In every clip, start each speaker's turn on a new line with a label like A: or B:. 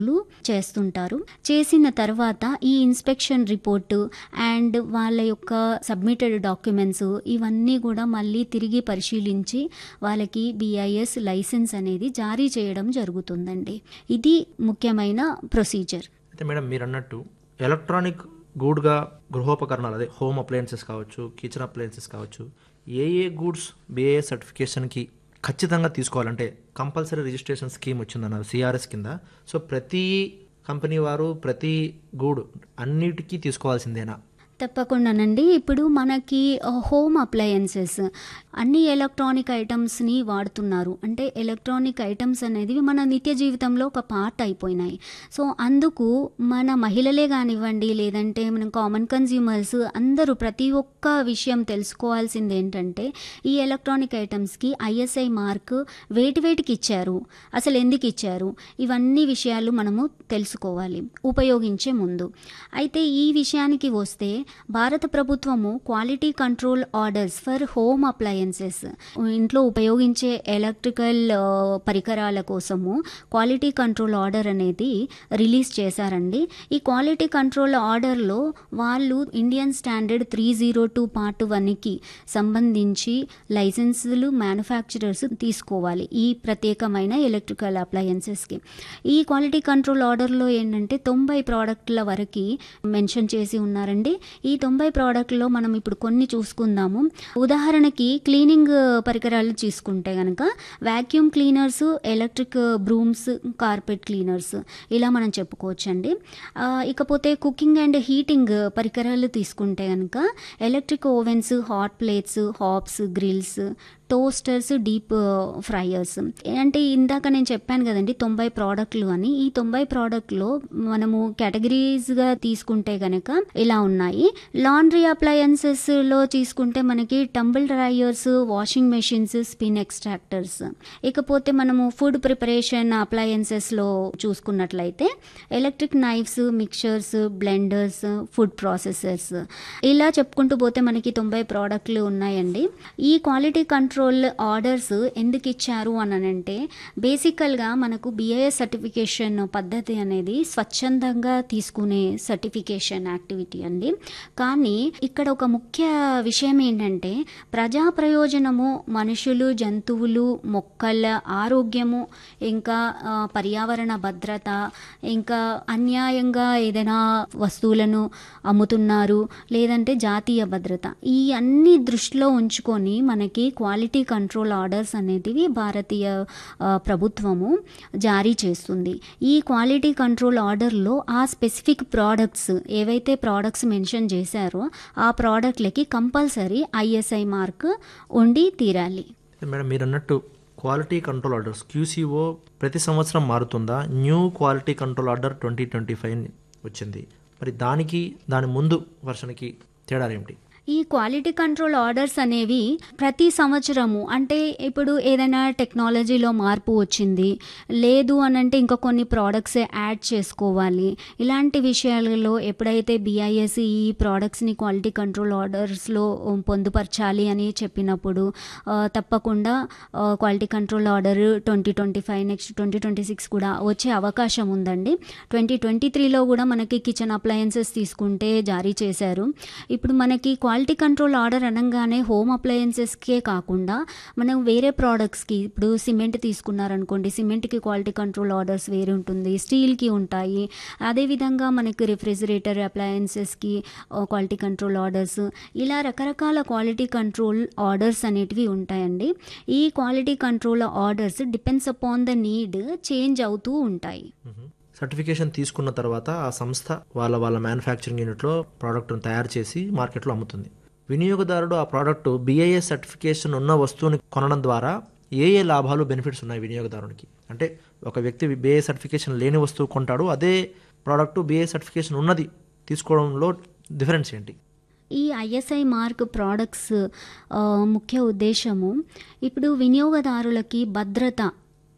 A: లు చేస్తుంటారు చేసిన తర్వాత ఈ ఇన్స్పెక్షన్ రిపోర్టు అండ్ వాళ్ళ యొక్క సబ్మిటెడ్ డాక్యుమెంట్స్ ఇవన్నీ కూడా మళ్ళీ తిరిగి పరిశీలించి వాళ్ళకి బిఐఎస్ లైసెన్స్ అనేది జారీ చేయడం జరుగుతుందండి ఇది ముఖ్యమైన ప్రొసీజర్
B: అయితే మేడం మీరు అన్నట్టు ఎలక్ట్రానిక్ గూడ్గా గృహోపకరణాలు అదే హోమ్ అప్లయన్సెస్ కావచ్చు కిచెన్ అప్లయన్సెస్ కావచ్చు ఏ ఏ గూడ్స్ బిఏ సర్టిఫికేషన్కి ఖచ్చితంగా తీసుకోవాలంటే కంపల్సరీ రిజిస్ట్రేషన్ స్కీమ్ వచ్చిందన్నారు సిఆర్ఎస్ కింద సో ప్రతి కంపెనీ వారు ప్రతి గూడ్ అన్నిటికీ తీసుకోవాల్సిందేనా
A: తప్పకుండానండి ఇప్పుడు మనకి హోమ్ అప్లయన్సెస్ అన్ని ఎలక్ట్రానిక్ ఐటమ్స్ని వాడుతున్నారు అంటే ఎలక్ట్రానిక్ ఐటమ్స్ అనేది మన నిత్య జీవితంలో ఒక పార్ట్ అయిపోయినాయి సో అందుకు మన మహిళలే కానివ్వండి లేదంటే మన కామన్ కన్జ్యూమర్స్ అందరూ ప్రతి ఒక్క విషయం తెలుసుకోవాల్సింది ఏంటంటే ఈ ఎలక్ట్రానిక్ ఐటమ్స్కి ఐఎస్ఐ మార్క్ వేటి వేటికి ఇచ్చారు అసలు ఎందుకు ఇచ్చారు ఇవన్నీ విషయాలు మనము తెలుసుకోవాలి ఉపయోగించే ముందు అయితే ఈ విషయానికి వస్తే భారత ప్రభుత్వము quality control orders for home appliances ఇంట్లో ఉపయోగించే ఎలక్ట్రికల్ ఆ, పరికరాల కోసము క్వాలిటీ కంట్రోల్ ఆర్డర్ అనేది రిలీజ్ చేశారండి ఈ క్వాలిటీ కంట్రోల్ ఆర్డర్లో వాళ్ళు Indian standard three zero two part వన్కి సంబంధించి లైసెన్సులు మ్యానుఫ్యాక్చరర్స్ తీసుకోవాలి ఈ ప్రత్యేకమైన ఎలక్ట్రికల్ అప్లయన్సెస్కి ఈ క్వాలిటీ కంట్రోల్ ఆర్డర్లో ఏంటంటే తొంభై ప్రోడక్ట్ల వరకు మెన్షన్ చేసి ఉన్నారండి ఈ తొంభై ప్రోడక్ట్లో మనం ఇప్పుడు కొన్ని చూసుకుందాము ఉదాహరణకి క్లీనింగ్ పరికరాలు తీసుకుంటే కనుక vacuum cleaners electric brooms carpet cleaners ఇలా మనం చెప్పుకోవచ్చండి ఆ, ఇకపోతే కుకింగ్ అండ్ హీటింగ్ పరికరాలు తీసుకుంటే కనుక electric ovens hot plates hobs grills toasters deep fryers అంటే ఇందాక నేను చెప్పాను కదండి తొంభై ప్రోడక్ట్లు అని ఈ తొంభై ప్రోడక్ట్లో మనము కేటగిరీస్గా తీసుకుంటే కనుక ఇలా ఉన్నాయి లాండ్రీ అప్లయన్సెస్లో తీసుకుంటే మనకి tumble dryers washing machines spin extractors ఇకపోతే మనము ఫుడ్ ప్రిపరేషన్ అప్లయన్సెస్లో చూసుకున్నట్లయితే electric knives mixtures blenders food processors ఇలా చెప్పుకుంటూ పోతే మనకి తొంభై ప్రోడక్ట్లు ఉన్నాయండి ఈ క్వాలిటీ కంట్రోల్ ఆర్డర్స్ ఎందుకు ఇచ్చారు అని అంటే బేసికల్గా మనకు బిఐఎస్ సర్టిఫికేషన్ పద్ధతి అనేది స్వచ్ఛందంగా తీసుకునే సర్టిఫికేషన్ యాక్టివిటీ అండి కానీ ఇక్కడ ఒక ముఖ్య విషయం ఏంటంటే ప్రజా ప్రయోజనము మనుషులు జంతువులు మొక్కల ఆరోగ్యము ఇంకా ఆ, పర్యావరణ భద్రత ఇంకా అన్యాయంగా ఏదైనా వస్తువులను అమ్ముతున్నారు లేదంటే జాతీయ భద్రత ఈ అన్ని దృష్టిలో ఉంచుకొని మనకి క్వాలిటీ కంట్రోల్ ఆర్డర్స్ అనేటివి భారతీయ ఆ, ప్రభుత్వము జారీ చేస్తుంది ఈ క్వాలిటీ కంట్రోల్ ఆర్డర్లో ఆ స్పెసిఫిక్ ప్రోడక్ట్స్ ఏవైతే ప్రోడక్ట్స్ మెన్షన్ చేశారో ఆ ప్రోడక్ట్లకి కంపల్సరీ ఐఎస్ఐ మార్క్ ఉండి తీరాలి
B: మేడం మీరు అన్నట్టు క్వాలిటీ కంట్రోల్ ఆర్డర్స్ క్యూసీఓ ప్రతి సంవత్సరం మారుతుందా new quality control order twenty twenty five వచ్చింది మరి దానికి దాని ముందు వర్షన్కి తేడాలు ఏమిటి
A: ఈ క్వాలిటీ కంట్రోల్ ఆర్డర్స్ అనేవి ప్రతి సంవత్సరము అంటే ఇప్పుడు ఏదైనా టెక్నాలజీలో మార్పు వచ్చింది లేదు అని అంటే ఇంకా కొన్ని ప్రోడక్ట్స్ యాడ్ చేసుకోవాలి ఇలాంటి విషయాలలో ఎప్పుడైతే బిఐఎస్ ఈ ప్రోడక్ట్స్ని క్వాలిటీ కంట్రోల్ ఆర్డర్స్లో పొందుపరచాలి అని చెప్పినప్పుడు ఆ, తప్పకుండా quality control order twenty twenty five next twenty twenty six కూడా వచ్చే అవకాశం ఉందండి ట్వంటీ ట్వంటీ త్రీలో కూడా మనకి కిచెన్ అప్లయన్సెస్ తీసుకుంటే జారీ చేశారు ఇప్పుడు మనకి క్వాలిటీ కంట్రోల్ ఆర్డర్ అనగానే హోమ్ అప్లయన్సెస్కే కాకుండా మనం వేరే ప్రోడక్ట్స్కి ఇప్పుడు సిమెంట్ తీసుకున్నారనుకోండి సిమెంట్కి క్వాలిటీ కంట్రోల్ ఆర్డర్స్ వేరే ఉంటుంది స్టీల్కి ఉంటాయి అదేవిధంగా మనకి రిఫ్రిజిరేటర్ అప్లయన్సెస్కి క్వాలిటీ కంట్రోల్ ఆర్డర్స్ ఇలా రకరకాల క్వాలిటీ కంట్రోల్ ఆర్డర్స్ అనేటివి ఉంటాయండి ఈ quality control orders depends upon the need change అవుతూ ఉంటాయి
B: సర్టిఫికేషన్ తీసుకున్న తర్వాత ఆ సంస్థ వాళ్ళ వాళ్ళ మ్యానుఫ్యాక్చరింగ్ యూనిట్లో ప్రోడక్ట్ను తయారు చేసి మార్కెట్లో అమ్ముతుంది వినియోగదారుడు ఆ ప్రోడక్ట్ బిఐఎస్ సర్టిఫికేషన్ ఉన్న వస్తువుని కొనడం ద్వారా ఏ ఏ లాభాలు బెనిఫిట్స్ ఉన్నాయి వినియోగదారునికి అంటే ఒక వ్యక్తి బిఐఎస్ సర్టిఫికేషన్ లేని వస్తువు కొంటాడు అదే ప్రోడక్ట్ బిఐ సర్టిఫికేషన్ ఉన్నది తీసుకోవడంలో డిఫరెన్స్ ఏంటి
A: ఈ ఐఎస్ఐ మార్క్ ప్రోడక్ట్స్ ఆ, ముఖ్య ఉద్దేశము ఇప్పుడు వినియోగదారులకి భద్రత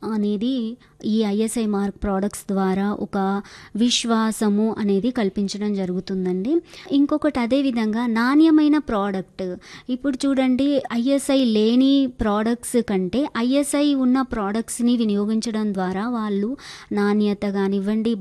A: అనేది ఈ ఐఎస్ఐ మార్క్ ప్రోడక్ట్స్ ద్వారా ఒక విశ్వాసము అనేది కల్పించడం జరుగుతుందండి ఇంకొకటి అదేవిధంగా నాణ్యమైన ప్రోడక్ట్ ఇప్పుడు చూడండి ఐఎస్ఐ లేని ప్రోడక్ట్స్ కంటే ఐఎస్ఐ ఉన్న ప్రోడక్ట్స్ని వినియోగించడం ద్వారా వాళ్ళు నాణ్యత కానివ్వండి